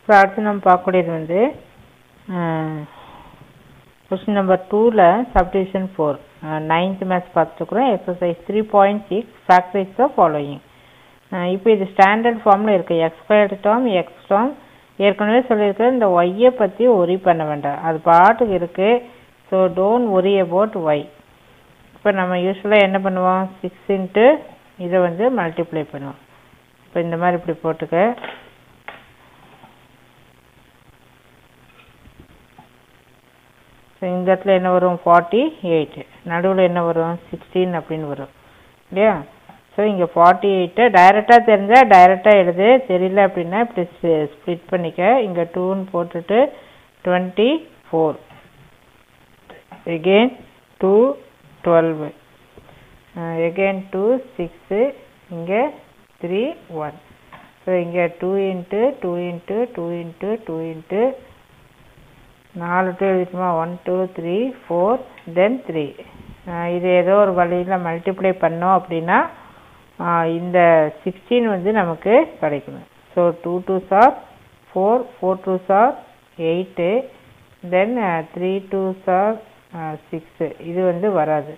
so அடுத்து நம்ம பார்க்கக்கூடியது வந்து கொஸ்டின் நம்பர் டூவில் சப்டிவிஷன் ஃபோர் நைன்த் மேத்ஸ் பார்த்துருக்குறோம் exercise three point six factorise the following இப்போ இது ஸ்டாண்டர்ட் ஃபார்மில் இருக்குது x squared term x term ஏற்கனவே சொல்லியிருக்கிறேன் இந்த ஒய்யை பற்றி ஒரி பண்ண வேண்டாம் அது பாட்டுக்கு இருக்குது so don't worry about y இப்போ நம்ம யூஸ்வலாக என்ன பண்ணுவோம் சிக்ஸ் இன்ட்டு இதை வந்து மல்டிப்ளை பண்ணுவோம் இப்போ இந்த மாதிரி இப்படி போட்டுக்க ஸோ இந்த இடத்துல என்ன வரும் ஃபார்ட்டி எயிட் நடுவில் என்ன வரும் சிக்ஸ்டீன் அப்படின்னு வரும் இல்லையா ஸோ இங்கே ஃபார்ட்டி எயிட்டை டைரெக்டாக தெரிஞ்சால் டைரெக்டாக எழுது தெரியல அப்படின்னா இப்படி ஸ்ப்ளிட் பண்ணிக்க இங்கே டூன்னு போட்டுட்டு twenty four again two twelve again two six இங்கே த்ரீ ஒன் ஸோ இங்கே two into two into two into two into நாலு டூ எழுதிட்டுமா one two three four then three இது ஏதோ ஒரு வழியில் மல்டிப்ளை பண்ணோம் அப்படின்னா இந்த சிக்ஸ்டீன் வந்து நமக்கு கிடைக்கணும் so two two are four four two are eight then three two are six இது வந்து வராது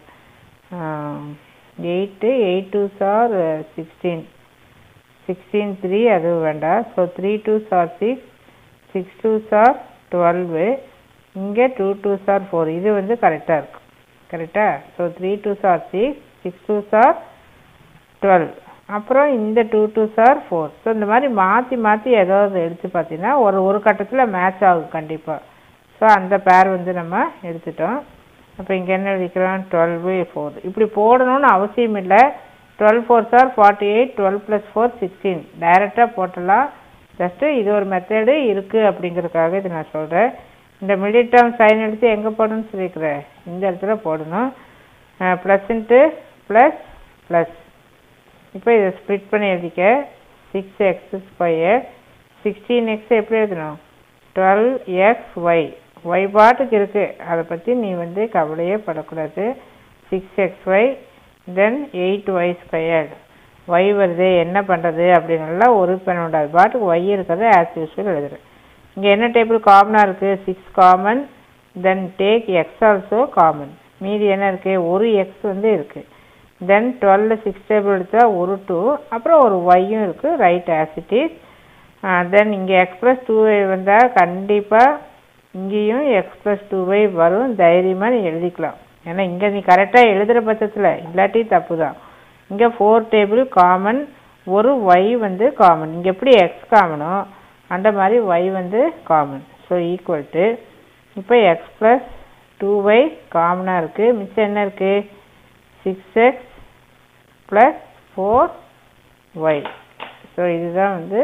eight eight two are sixteen sixteen three அது வேண்டாம் so three two are six six two are twelve இங்கே two two are four இது வந்து கரெக்டாக இருக்கும் கரெக்டா so three two are six six two are twelve அப்புறம் இந்த two two are four so இந்த மாதிரி மாற்றி மாற்றி ஏதாவது எடுத்து பார்த்தீங்கன்னா ஒரு ஒரு கட்டத்தில் மேட்ச் ஆகும் கண்டிப்பாக ஸோ அந்த பேர் வந்து நம்ம எடுத்துட்டோம் அப்போ இங்கே என்ன எழுதிக்கிறோம் டுவெல்வு ஃபோர் இப்படி போடணும்னு அவசியம் இல்லை twelve four are forty eight twelve plus four sixteen டைரெக்டாக போட்டலாம் ஜஸ்ட்டு இது ஒரு மெத்தடு இருக்குது அப்படிங்கிறதுக்காக இது நான் சொல்கிறேன் இந்த மிடில் டேர்ம் சைன் எடுத்து எங்கே போடணும்னு சொல்லியிருக்கிறேன் இந்த இடத்துல போடணும் ப்ளஸ் இன்ட்டு ப்ளஸ் ப்ளஸ் இப்போ இதை ஸ்ப்ளிட் பண்ணி எழுதிக்க six x square sixteen x எப்படி எழுதணும் டுவெல் எக்ஸ் ஒய் ஒய் பாட்டுக்கு இருக்குது அதை பற்றி நீ வந்து கவலையே படக்கூடாது six x y then eight y squared y வருது என்ன பண்ணுறது அப்படின்னுலாம் ஒரு பண்ண முடியாது பாட்டுக்கு ஒய் இருக்கிறத ஆஸ் யூஸ்வல் எழுதுறேன் இங்கே என்ன டேபிள் காமனாக இருக்குது six common then take x also common மீதி என்ன இருக்குது ஒரு எக்ஸ் வந்து இருக்குது தென் டுவெல்ல சிக்ஸ் டேபிள் எடுத்தால் ஒரு டூ அப்புறம் ஒரு ஒய்யும் இருக்குது right as it is then இங்கே எக்ஸ் ப்ளஸ் டூ ஒய் வந்தால் கண்டிப்பாக இங்கேயும் எக்ஸ் ப்ளஸ் டூ ஒய் வரும் தைரியமாக நீ எழுதிக்கலாம் ஏன்னா இங்கே நீ கரெக்டாக எழுதுகிற பட்சத்தில் இல்லாட்டி தப்பு தான் இங்கே ஃபோர் டேபிள் காமன் ஒரு ஒய் வந்து காமன் இங்கே எப்படி எக்ஸ் காமனோ அந்த மாதிரி ஒய் வந்து காமன் ஸோ ஈக்குவல் டு இப்போ எக்ஸ் ப்ளஸ் டூ ஒய் காமனாக இருக்குது மிச்சம் என்ன இருக்குது six x plus four y so இதுதான் வந்து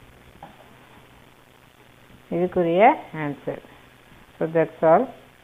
இதுக்குரிய ஆன்சர் ஸோ தட்ஸ் ஆல்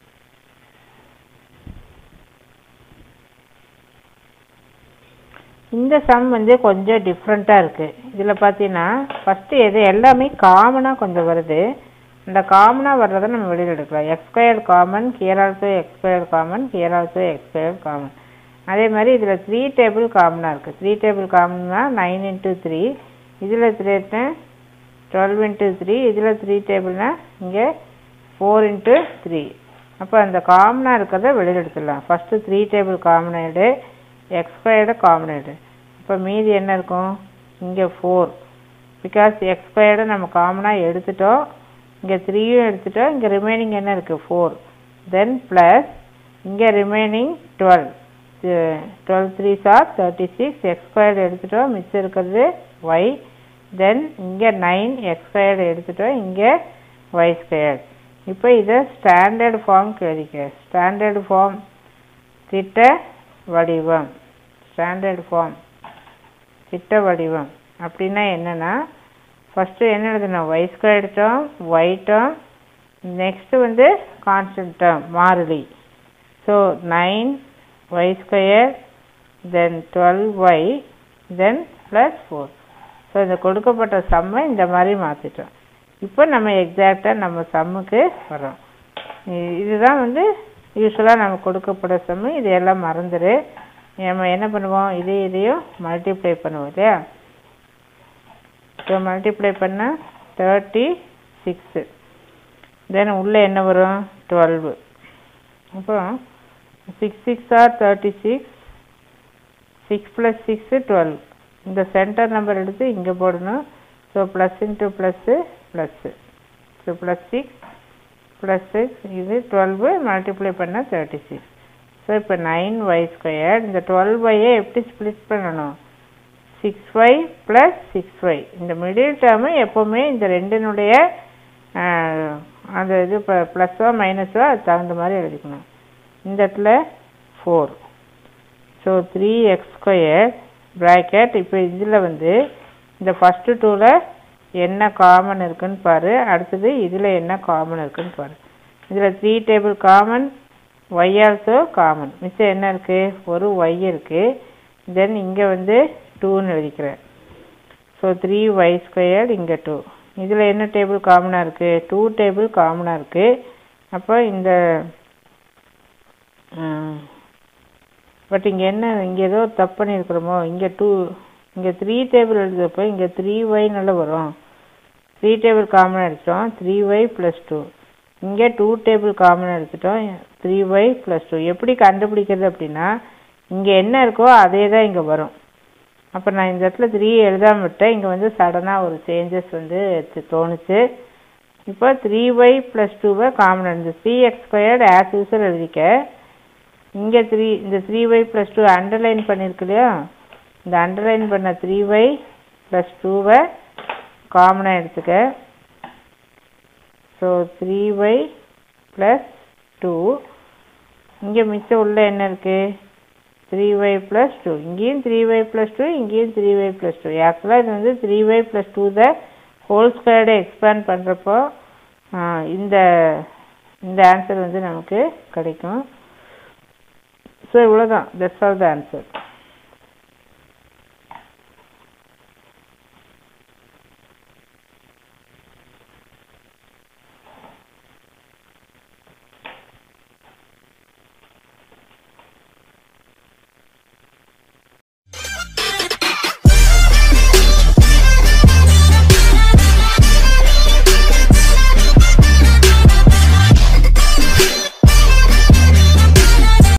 இந்த சம் வந்து கொஞ்சம் டிஃப்ரெண்ட்டாக இருக்குது இதில் பார்த்தீங்கன்னா ஃபஸ்ட்டு எது எல்லாமே காமனாக கொஞ்சம் வருது இந்த காமனாக வர்றதை நம்ம வெளியில் எடுக்கலாம் x square common here also x square common here also x square common அதே மாதிரி இதில் த்ரீ டேபிள் காமனாக இருக்குது த்ரீ டேபிள் காமன்னா நைன் இன்ட்டு த்ரீ இதில் த்ரீ டுவெல் இன்ட்டு த்ரீ இதில் த்ரீ டேபிள்னா இங்கே ஃபோர் இன்ட்டு த்ரீ அப்போ அந்த காமனாக இருக்கிறத வெளியில் எடுத்துடலாம் ஃபஸ்ட்டு த்ரீ டேபிள் காமனேடு எக்ஸ் ஸ்கொயர்டு காமனேடு இப்போ மீதி என்ன இருக்கும் இங்கே ஃபோர் பிகாஸ் எக்ஸ் ஸ்கொயர்டு நம்ம காமனாக எடுத்துட்டோம் இங்கே த்ரீயும் எடுத்துட்டோம் இங்கே ரிமைனிங் என்ன இருக்குது ஃபோர் தென் ப்ளஸ் இங்கே remaining twelve twelve three are thirty six x squared எடுத்துட்டோம் மிச்சம் இருக்கிறது ஒய் தென் இங்கே நைன் எக்ஸ் ஸ்கொயர்டு எடுத்துட்டோம் இங்கே ஒய் ஸ்கொயர்டு இப்போ இதை ஸ்டாண்டர்டு ஃபார்ம்க்கு எழுதிக்க ஸ்டாண்டர்டு ஃபார்ம் திட்ட வடிவம் ஸ்டாண்டர்டு ஃபார்ம் திட்ட வடிவம் அப்படின்னா என்னென்னா ஃபஸ்ட்டு என்ன எழுதணும் y square term y term next வந்து கான்ஸ்டன்ட் டேர்ம் மாறிலி so nine y square then twelve y then plus four so இந்த கொடுக்கப்பட்ட சம்மை இந்த மாதிரி மாற்றிட்டோம் இப்போ நம்ம எக்ஸாக்டாக நம்ம சம்முக்கு வரோம் இதுதான் வந்து யூஸ்வலாக நம்ம கொடுக்கப்பட்ட சம்மு இது எல்லாம் மறந்துடு நம்ம என்ன பண்ணுவோம் இது இதையும் மல்டிப்ளை பண்ணுவோம் இல்லையா ஸோ மல்டிப்ளை பண்ணால் தேர்ட்டி சிக்ஸு தென் உள்ளே என்ன வரும் டுவெல்வு அப்போ six six are thirty six six plus six twelve இந்த சென்டர் நம்பர் எடுத்து இங்கே போடணும் so plus into plus plus so plus six plus six இது டுவெல்வு மல்டிப்ளை பண்ணால் தேர்ட்டி சிக்ஸ் ஸோ இப்போ நைன் ஒய் ஸ்கொயர் இந்த டுவெல் ஒய்யை எப்படி ஸ்ப்ளிட் பண்ணணும் six y plus six y இந்த மிடில் டேர்மு எப்போவுமே இந்த ரெண்டினுடைய அந்த இது இப்போ ப்ளஸ்ஸோ மைனஸோ அது தகுந்த மாதிரி எழுதிக்கணும் இந்த இடத்துல four so three x square bracket இப்போ இதில் வந்து இந்த ஃபஸ்ட்டு டூவில் என்ன காமன் இருக்குன்னு பாரு அடுத்தது இதில் என்ன காமன் இருக்குன்னு பாரு இதில் three table common y also common மிச்சம் என்ன இருக்குது ஒரு ஒய் இருக்குது தென் இங்கே வந்து டூன்னு எழுதிக்கிறேன் ஸோ த்ரீ ஒய் ஸ்கொயர் இங்கே டூ இதில் என்ன டேபிள் காமனாக இருக்குது டூ டேபிள் காமனாக இருக்குது அப்போ இந்த பட் இங்கே என்ன இங்கே ஏதோ தப்பு பண்ணியிருக்கிறோமோ இங்கே டூ இங்கே த்ரீ டேபிள் எழுதுறப்போ இங்கே த்ரீ ஒய் நல்லா வரும் த்ரீ டேபிள் காமன் எடுத்துட்டோம் த்ரீ ஒய் ப்ளஸ் டூ இங்கே டூ டேபிள் காமன் எடுத்துட்டோம் த்ரீ ஒய் ப்ளஸ் டூ எப்படி கண்டுபிடிக்கிறது அப்படின்னா இங்கே என்ன இருக்கோ அதே தான் இங்கே வரும் அப்போ நான் இந்த இடத்துல த்ரீ எழுதாம விட்டேன் இங்கே வந்து சடனாக ஒரு சேஞ்சஸ் வந்து தோணுச்சு இப்போ த்ரீ ஒய் ப்ளஸ் டூவை காமன் இருந்து three x squared as usual எழுதிக்க இங்கே த்ரீ இந்த three y plus two underline பண்ணியிருக்கு இல்லையா இந்த அண்டர்லைன் பண்ண த்ரீ ஒய் ப்ளஸ் டூவை காமனாக எடுத்துக்க so three y plus two இங்கே மிச்சம் உள்ள என்ன இருக்குது த்ரீ ஒய் ப்ளஸ் டூ இங்கேயும் த்ரீ ஒய் ப்ளஸ் டூ இங்கேயும் த்ரீ ஒய் ப்ளஸ் டூ ஆக்சுவலாக இது வந்து three y plus two the whole ஸ்கொயர்டை எக்ஸ்பேண்ட் பண்ணுறப்போ இந்த இந்த ஆன்சர் வந்து நமக்கு கிடைக்கும் ஸோ இவ்வளோதான் தட்ஸ் ஆல் த ஆன்சர்